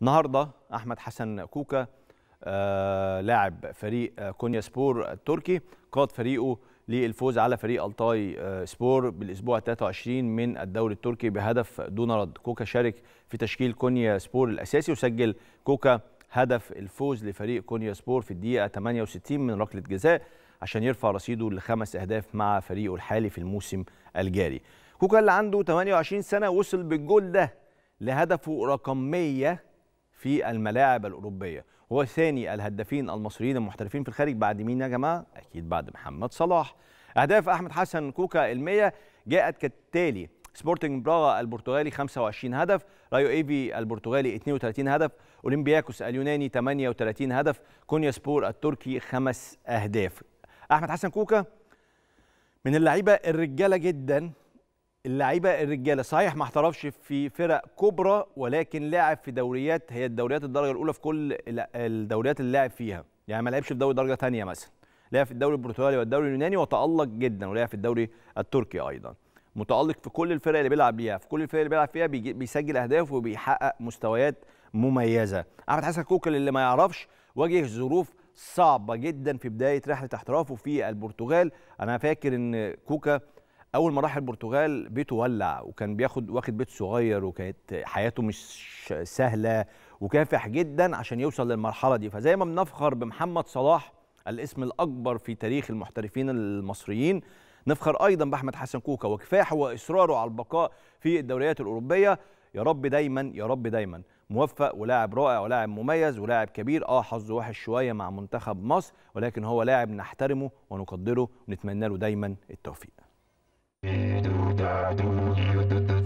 النهارده احمد حسن كوكا آه لاعب فريق آه كونيا سبور التركي قاد فريقه للفوز على فريق التاي آه سبور بالاسبوع 23 من الدوري التركي بهدف دون رد كوكا شارك في تشكيل كونيا سبور الاساسي وسجل كوكا هدف الفوز لفريق كونيا سبور في الدقيقه 68 من ركله جزاء عشان يرفع رصيده لخمس اهداف مع فريقه الحالي في الموسم الجاري كوكا اللي عنده 28 سنه وصل بالجول ده لهدفه رقم 100 في الملاعب الأوروبية هو ثاني الهدافين المصريين المحترفين في الخارج بعد مين يا جماعة؟ أكيد بعد محمد صلاح أهداف أحمد حسن كوكا المية جاءت كالتالي سبورتنج براغا البرتغالي 25 هدف رايو ايفي البرتغالي 32 هدف اولمبياكوس اليوناني 38 هدف كونيا سبور التركي خمس اهداف احمد حسن كوكا من اللعيبه الرجاله جدا اللعيبه الرجاله صحيح ما احترفش في فرق كبرى ولكن لعب في دوريات هي الدوريات الدرجه الاولى في كل الدوريات اللي لعب فيها يعني ما لعبش في دوري درجه ثانيه مثلا لعب في الدوري البرتغالي والدوري اليوناني وتالق جدا ولعب في الدوري التركي ايضا متالق في كل الفرق اللي بيلعب بيها في كل الفرق اللي بيلعب فيها بيسجل اهداف وبيحقق مستويات مميزه احمد حسن كوكل اللي ما يعرفش واجه ظروف صعبه جدا في بدايه رحله احترافه في البرتغال انا فاكر ان كوكا اول ما راح البرتغال بيته ولع وكان بياخد واخد بيت صغير وكانت حياته مش سهله وكافح جدا عشان يوصل للمرحله دي فزي ما بنفخر بمحمد صلاح الاسم الاكبر في تاريخ المحترفين المصريين نفخر ايضا باحمد حسن كوكا وكفاحه واصراره على البقاء في الدوريات الاوروبيه يا رب دايما يا رب دايما موفق ولاعب رائع ولاعب مميز ولاعب كبير اه حظه وحش شويه مع منتخب مصر ولكن هو لاعب نحترمه ونقدره ونتمنى له دايما التوفيق do da do you do do